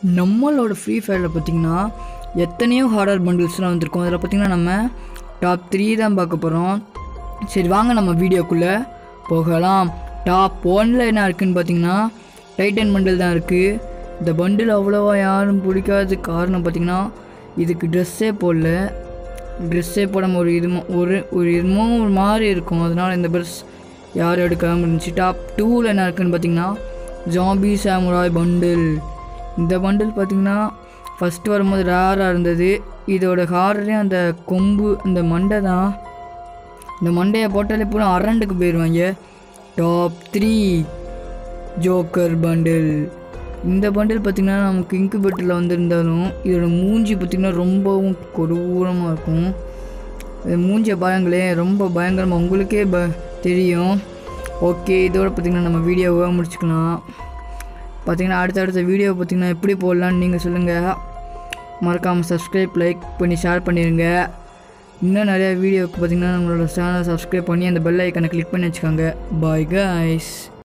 நம்மளோட ஃப்ரீ ஃபயரில் பார்த்தீங்கன்னா எத்தனையோ ஹாரர் பண்டில்ஸ்லாம் வந்திருக்கும் அதில் பார்த்தீங்கன்னா நம்ம டாப் த்ரீ தான் பார்க்க போகிறோம் சரி வாங்க நம்ம வீடியோக்குள்ளே போகலாம் டாப் ஒனில் என்ன இருக்குன்னு பார்த்தீங்கன்னா டைட்டன் பண்டில் தான் இருக்குது இந்த பண்டில் அவ்வளோவா யாரும் பிடிக்காத காரணம் பார்த்தீங்கன்னா இதுக்கு ட்ரெஸ்ஸே போடல ட்ரெஸ்ஸே போடாமல் ஒரு இது மா- ஒரு ஒரு இதுமோ ஒரு மாதிரி இருக்கும் அதனால் இந்த ட்ரெஸ் யாரும் எடுக்காம இருந்துச்சு டாப் டூவில் என்ன இருக்குன்னு பார்த்தீங்கன்னா ஜாம்பி சாமுராய் பண்டில் இந்த பண்டில் பார்த்தீங்கன்னா ஃபஸ்ட்டு வரும்போது ரேராக இருந்தது இதோட ஹாரரே அந்த கொம்பு அந்த மண்டை தான் இந்த மண்டையை போட்டாலே பூரா அரண்டுக்கு போயிடுவாங்க டாப் த்ரீ ஜோக்கர் பண்டில் இந்த பண்டில் பார்த்திங்கன்னா நமக்கு இன்குபேட்டரில் வந்திருந்தாலும் இதோட மூஞ்சி பார்த்திங்கன்னா ரொம்பவும் கொடூரமாக இருக்கும் இது மூஞ்சியை பாருங்களேன் ரொம்ப பயங்கரமாக உங்களுக்கே ப தெரியும் ஓகே இதோட பார்த்திங்கன்னா நம்ம வீடியோவை முடிச்சுக்கலாம் பார்த்திங்கன்னா அடுத்தடுத்த வீடியோ பார்த்திங்கன்னா எப்படி போடலான்னு நீங்கள் சொல்லுங்கள் மறக்காமல் சப்ஸ்கிரைப் லைக் பண்ணி ஷேர் பண்ணிடுங்க இன்னும் நிறையா வீடியோவுக்கு பார்த்திங்கன்னா நம்மளோட சேனலை சப்ஸ்கிரைப் பண்ணி அந்த பெல் ஐக்கனை கிளிக் பண்ணி வச்சுக்கோங்க பாய் guys